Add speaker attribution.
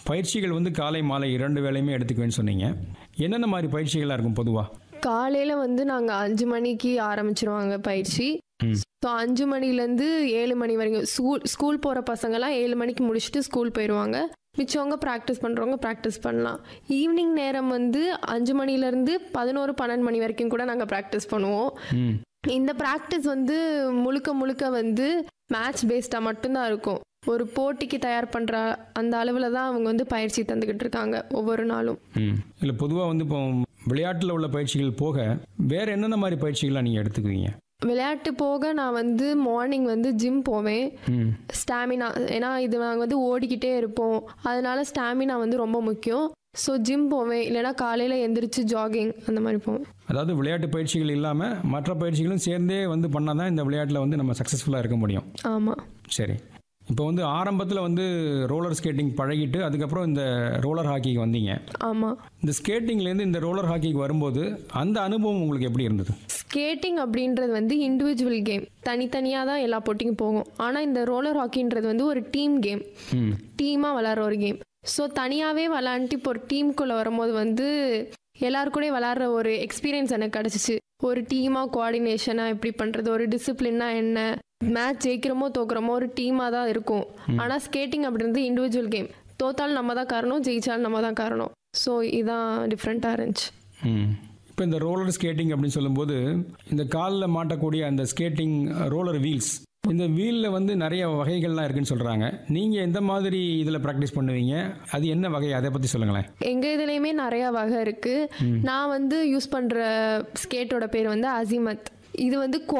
Speaker 1: பயிற்சிகள் வந்து காலை மாலை இரண்டு வேளையுமே எடுத்துக்குவேன்னு சொன்னீங்க என்னென்ன மாதிரி பயிற்சிகளாக இருக்கும் பொதுவாக
Speaker 2: காலையில வந்து நாங்க அஞ்சு மணிக்கு ஆரம்பிச்சிருவாங்க பயிற்சி
Speaker 1: ம்.
Speaker 2: ஸோ அஞ்சு மணிலேருந்து ஏழு மணி வரைக்கும் ஸ்கூல் ஸ்கூல் போகிற பசங்கலாம் ஏழு மணிக்கு முடிச்சுட்டு ஸ்கூல் போயிடுவாங்க மிச்சவங்க ப்ராக்டிஸ் பண்ணுறவங்க ப்ராக்டிஸ் பண்ணலாம் ஈவினிங் நேரம் வந்து அஞ்சு மணிலேருந்து பதினோரு பன்னெண்டு மணி வரைக்கும் கூட நாங்கள் ப்ராக்டிஸ் பண்ணுவோம்
Speaker 1: ம்
Speaker 2: இந்த ப்ராக்டிஸ் வந்து முழுக்க முழுக்க வந்து மேட்ச் பேஸ்டாக மட்டும்தான் இருக்கும் ஒரு போட்டிக்கு தயார் பண்ணுற அந்த அளவில் தான் அவங்க வந்து பயிற்சி தந்துக்கிட்டு இருக்காங்க ஒவ்வொரு நாளும்
Speaker 1: ம் இல்லை பொதுவாக வந்து இப்போ விளையாட்டில் உள்ள பயிற்சிகள் போக வேறு என்னென்ன மாதிரி பயிற்சிகள்லாம் நீங்கள் எடுத்துக்குவீங்க
Speaker 2: விளையாட்டு போக நான் வந்து மார்னிங் வந்து ஜிம் போவேன்
Speaker 1: ம்
Speaker 2: ஸ்டாமினா ஏன்னா இது நாங்கள் வந்து ஓடிக்கிட்டே இருப்போம் அதனால ஸ்டாமினா வந்து ரொம்ப முக்கியம் ஸோ ஜிம் போவேன் இல்லைன்னா காலையில் எந்திரிச்சு ஜாகிங் அந்த மாதிரி போவேன்
Speaker 1: அதாவது விளையாட்டு பயிற்சிகள் இல்லாமல் மற்ற பயிற்சிகளும் சேர்ந்தே வந்து பண்ணால் தான் இந்த விளையாட்டில் வந்து நம்ம சக்ஸஸ்ஃபுல்லாக இருக்க முடியும்
Speaker 2: ஆமாம்
Speaker 1: சரி இப்போ வந்து ஆரம்பத்தில் வந்து ரோலர் ஸ்கேட்டிங் பழகிட்டு அதுக்கப்புறம் இந்த ரோலர் ஹாக்கிக்கு வந்தீங்க
Speaker 2: ஆமாம்
Speaker 1: இந்த ஸ்கேட்டிங்லேருந்து இந்த ரோலர் ஹாக்கிக்கு வரும்போது அந்த அனுபவம் உங்களுக்கு எப்படி இருந்தது
Speaker 2: ஸ்கேட்டிங் அப்படின்றது வந்து இண்டிவிஜுவல் கேம் தனித்தனியாக தான் எல்லா போட்டிக்கும் போகும் ஆனால் இந்த ரோலர் ஹாக்கின்றது வந்து ஒரு டீம் கேம்
Speaker 1: ம்
Speaker 2: டீமாக விளாட்ற ஒரு கேம் ஸோ தனியாகவே விளாண்டுட்டு இப்போ ஒரு டீமுக்குள்ளே வரும்போது வந்து எல்லாருக்கூடயும் விளாட்ற ஒரு எக்ஸ்பீரியன்ஸ் எனக்கு கிடச்சிச்சு ஒரு டீமாக கோஆர்டினேஷனாக எப்படி பண்ணுறது ஒரு டிசிப்ளின்னா என்ன மேட்ச் ஜெயிக்கிறோமோ தோக்குறோமோ ஒரு டீமாக தான் இருக்கும் ஆனால் ஸ்கேட்டிங் அப்படின்றது இண்டிவிஜுவல் கேம் தோத்தாலும் நம்ம தான் காரணம் ஜெயிச்சாலும் நம்ம தான் காரணம் ஸோ இதான் டிஃப்ரெண்ட்டாக இருந்துச்சு
Speaker 1: ம் இப்போ இந்த ரோலர் ஸ்கேட்டிங் அப்படின்னு சொல்லும்போது இந்த காலில் மாட்டக்கூடிய அந்த ஸ்கேட்டிங் ரோலர் வீல்ஸ் இந்த வீலில் வந்து நிறைய வகைகள்லாம் இருக்குன்னு சொல்கிறாங்க நீங்கள் எந்த மாதிரி இதில் ப்ராக்டிஸ் பண்ணுவீங்க அது என்ன வகை அதை பற்றி சொல்லுங்களேன்
Speaker 2: எங்கள் இதுலேயுமே நிறையா வகை இருக்குது நான் வந்து யூஸ் பண்ணுற ஸ்கேட்டோட பேர் வந்து அசிமத் இது வந்து